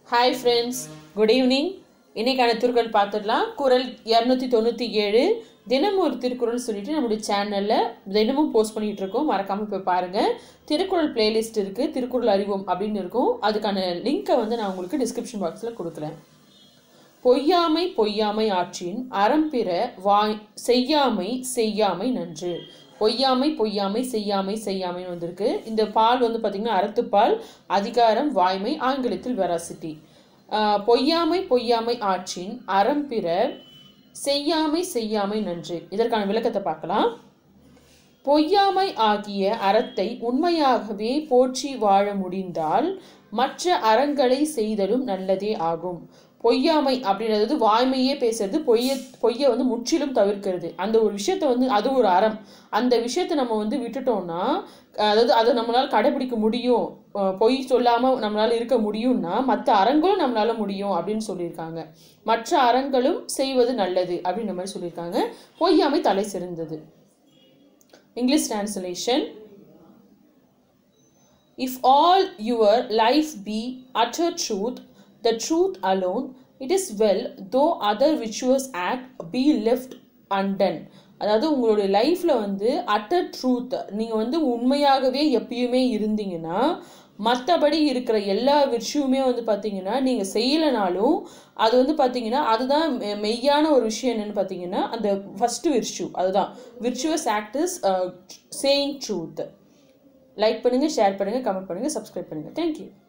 Hi friends good evening இன்னைக்கான திருக்குறள் பார்த்துடலாம் குறள் இரநூத்தி தொண்ணூற்றி ஏழு தினமும் ஒரு திருக்குறள் சொல்லிட்டு நம்மளுடைய சேனலில் தினமும் போஸ்ட் பண்ணிட்டு இருக்கோம் மறக்காமல் போய் பாருங்கள் திருக்குறள் பிளேலிஸ்ட் இருக்குது திருக்குறள் அறிவோம் அப்படின்னு இருக்கும் அதுக்கான லிங்க்கை வந்து நான் உங்களுக்கு டிஸ்கிரிப்ஷன் பாக்ஸில் கொடுக்குறேன் பொய்யாமை பொய்யாமை ஆற்றின் அறம்பிற வாய் செய்யாமை செய்யாமை நன்று பொய்யாமை பொய்யாமை செய்யாமை செய்யாமைன்னு வந்திருக்கு இந்த பால் வந்து பார்த்திங்கன்னா அறத்துப்பால் அதிகாரம் வாய்மை ஆங்கிலத்தில் வெராசிட்டி பொய்யாமை பொய்யாமை ஆற்றின் அறம்பிற செய்யாமை செய்யாமை நன்று இதற்கான விளக்கத்தை பார்க்கலாம் பொய்யாமை ஆகிய அறத்தை உண்மையாகவே போற்றி வாழ முடிந்தால் மற்ற அறங்களை செய்தலும் நல்லதே ஆகும் பொய்யாமை அப்படின்றது வாய்மையே பேசுறது பொய்ய பொய்யை வந்து முற்றிலும் தவிர்க்கிறது அந்த ஒரு விஷயத்த வந்து அது ஒரு அறம் அந்த விஷயத்த நம்ம வந்து விட்டுட்டோம்னா அதாவது அதை நம்மளால் கடைபிடிக்க முடியும் அஹ் பொய் சொல்லாமல் நம்மளால் இருக்க முடியும்னா மற்ற அறங்களும் நம்மளால முடியும் அப்படின்னு சொல்லியிருக்காங்க மற்ற அறங்களும் செய்வது நல்லது அப்படின்ற மாதிரி சொல்லியிருக்காங்க பொய்யாமை தலை சிறந்தது English translation If all your life be utter truth, the truth alone, it is well, though other virtuous act be left undone. அதாவது உங்களுடைய லைஃப்பில் வந்து அட்டர் ட்ரூத் நீங்கள் வந்து உண்மையாகவே எப்பயுமே இருந்தீங்கன்னா மற்றபடி இருக்கிற எல்லா விஷயமுமே வந்து பார்த்தீங்கன்னா நீங்கள் செய்யலைனாலும் அது வந்து பார்த்தீங்கன்னா அதுதான் மெ- மெய்யான ஒரு விஷயம் என்னன்னு பார்த்தீங்கன்னா அந்த ஃபஸ்ட்டு விர்ச்சு அதுதான் virtuous act is saying truth like பண்ணுங்கள் ஷேர் பண்ணுங்கள் கமெண்ட் பண்ணுங்கள் சப்ஸ்கிரைப் பண்ணுங்கள் தேங்க்யூ